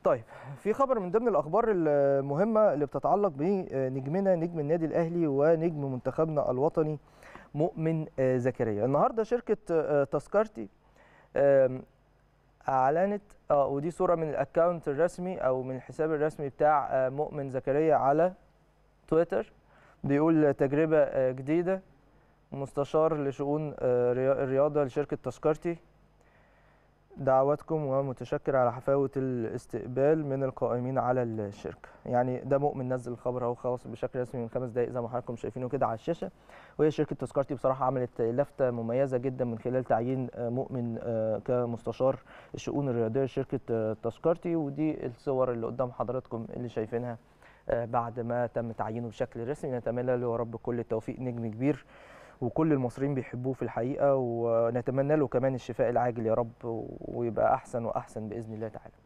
طيب في خبر من ضمن الاخبار المهمه اللي بتتعلق بنجمنا نجم النادي الاهلي ونجم منتخبنا الوطني مؤمن زكريا النهارده شركه تذكرتي اعلنت اه ودي صوره من الاكونت الرسمي او من الحساب الرسمي بتاع مؤمن زكريا على تويتر بيقول تجربه جديده مستشار لشؤون الرياضه لشركه تذكرتي دعواتكم ومتشكر على حفاوة الاستقبال من القائمين على الشركة يعني ده مؤمن نزل الخبر اهو خلاص بشكل رسمي من خمس دقائق زي ما حضراتكم شايفينه كده على الشاشة وهي شركة تذكرتي بصراحة عملت لفتة مميزة جدا من خلال تعيين مؤمن كمستشار الشؤون الرياضية لشركة تذكرتي ودي الصور اللي قدام حضراتكم اللي شايفينها بعد ما تم تعيينه بشكل رسمي نتمنى له يا رب كل التوفيق نجم كبير وكل المصريين بيحبوه في الحقيقه ونتمنى له كمان الشفاء العاجل يا رب ويبقى احسن واحسن باذن الله تعالى